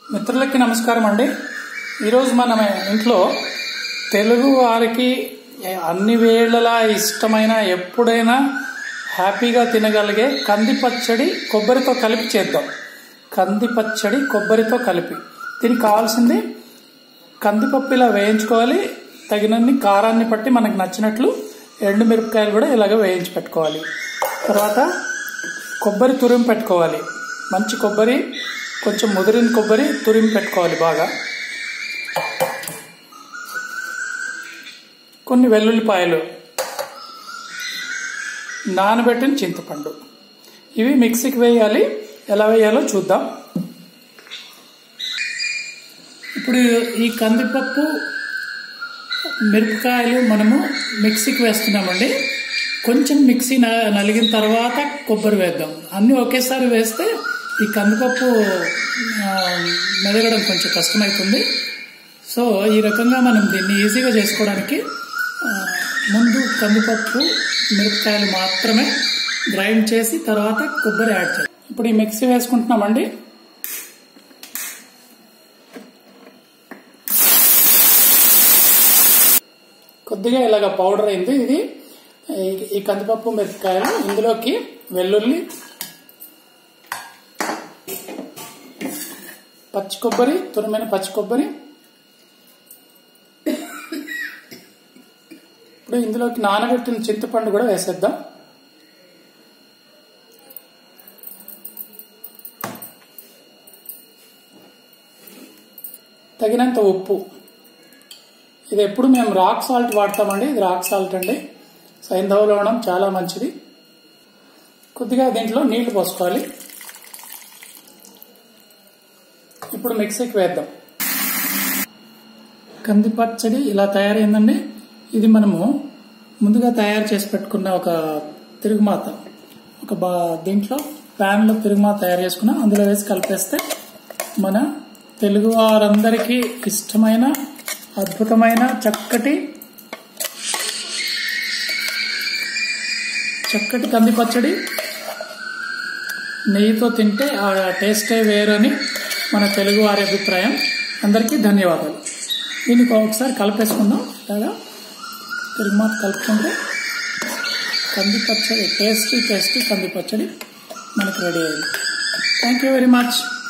మిత్రులకి నమస్కారం అండి ఈరోజు మనం ఇంట్లో తెలుగు వారికి అన్ని వేళలా ఇష్టమైన ఎప్పుడైనా హ్యాపీగా తినగలిగే కంది పచ్చడి కొబ్బరితో కలిపి చేద్దాం కంది పచ్చడి కొబ్బరితో కలిపి దీనికి కావాల్సింది కందిపప్పు ఇలా వేయించుకోవాలి తగినన్ని కారాన్ని బట్టి మనకు నచ్చినట్లు ఎండు మిరపకాయలు కూడా ఇలాగ వేయించి పెట్టుకోవాలి తర్వాత కొబ్బరి తురిమి పెట్టుకోవాలి మంచి కొబ్బరి కొంచెం ముదిరిన కొబ్బరి తురిమి పెట్టుకోవాలి బాగా కొన్ని వెల్లుల్లిపాయలు నానబెట్టిన చింతపండు ఇవి మిక్సీకి వేయాలి ఎలా వేయాలో చూద్దాం ఇప్పుడు ఈ కందిపప్పు మిరపకాయలు మనము మిక్సీకి వేస్తున్నామండి కొంచెం మిక్సీ న- నలిగిన తర్వాత కొబ్బరి వేద్దాం అన్నీ ఒకేసారి వేస్తే ఈ కందిపప్పు ఆ, మెదగడం కొంచెం కష్టమవుతుంది సో ఈ రకంగా మనం దీన్ని ఈజీగా చేసుకోవడానికి ఆ, ముందు కందిపప్పు మిరపకాయలు మాత్రమే గ్రైండ్ చేసి తర్వాత కొబ్బరి యాడ్ చేయాలి ఇప్పుడు ఈ మిక్సీ వేసుకుంటున్నామండి కొద్దిగా ఇలాగ పౌడర్ అయింది ఇది ఈ- ఈ కందిపప్పు మిరపకాయలు ఇందులోకి వెల్లుల్లి పచ్చి కొబ్బరి తురిమైన పచ్చి కొబ్బరి ఇప్పుడు ఇందులోకి నానబెట్టిన చింతపండు కూడా వేసేద్దాం తగినంత ఉప్పు ఇది ఎప్పుడు మేము రాక్ సాల్ట్ వాడతామండి ఇది రాక్ సాల్ట్ అండి సైంధవ లవణం చాలా మంచిది కొద్దిగా దీంట్లో నీళ్లు పోసుకోవాలి ఇప్పుడు మిక్సీకి వేద్దాం కంది పచ్చడి ఇలా తయారైందండి ఇది మనము ముందుగా తయారు చేసి పెట్టుకున్న ఒక తిరుగుమాత ఒక బా దీంట్లో ప్యాన్లో తిరుగుమాత తయారు చేసుకున్నాం అందులో వేసి కలిపేస్తే మన తెలుగు వారందరికీ ఇష్టమైన అద్భుతమైన చక్కటి చక్కటి కంది పచ్చడి నెయ్యితో తింటే ఆ టేస్టే వేరని మన తెలుగు వారి అభిప్రాయం అందరికీ ధన్యవాదాలు దీనికి ఒకసారి కలిపేసుకుందాం ఇలాగా తిరుగుమాత కలుపుకుంటే కంది పచ్చడి టేస్టీ టేస్టీ కంది పచ్చడి మనకు రెడీ అయింది థ్యాంక్ యూ వెరీ మచ్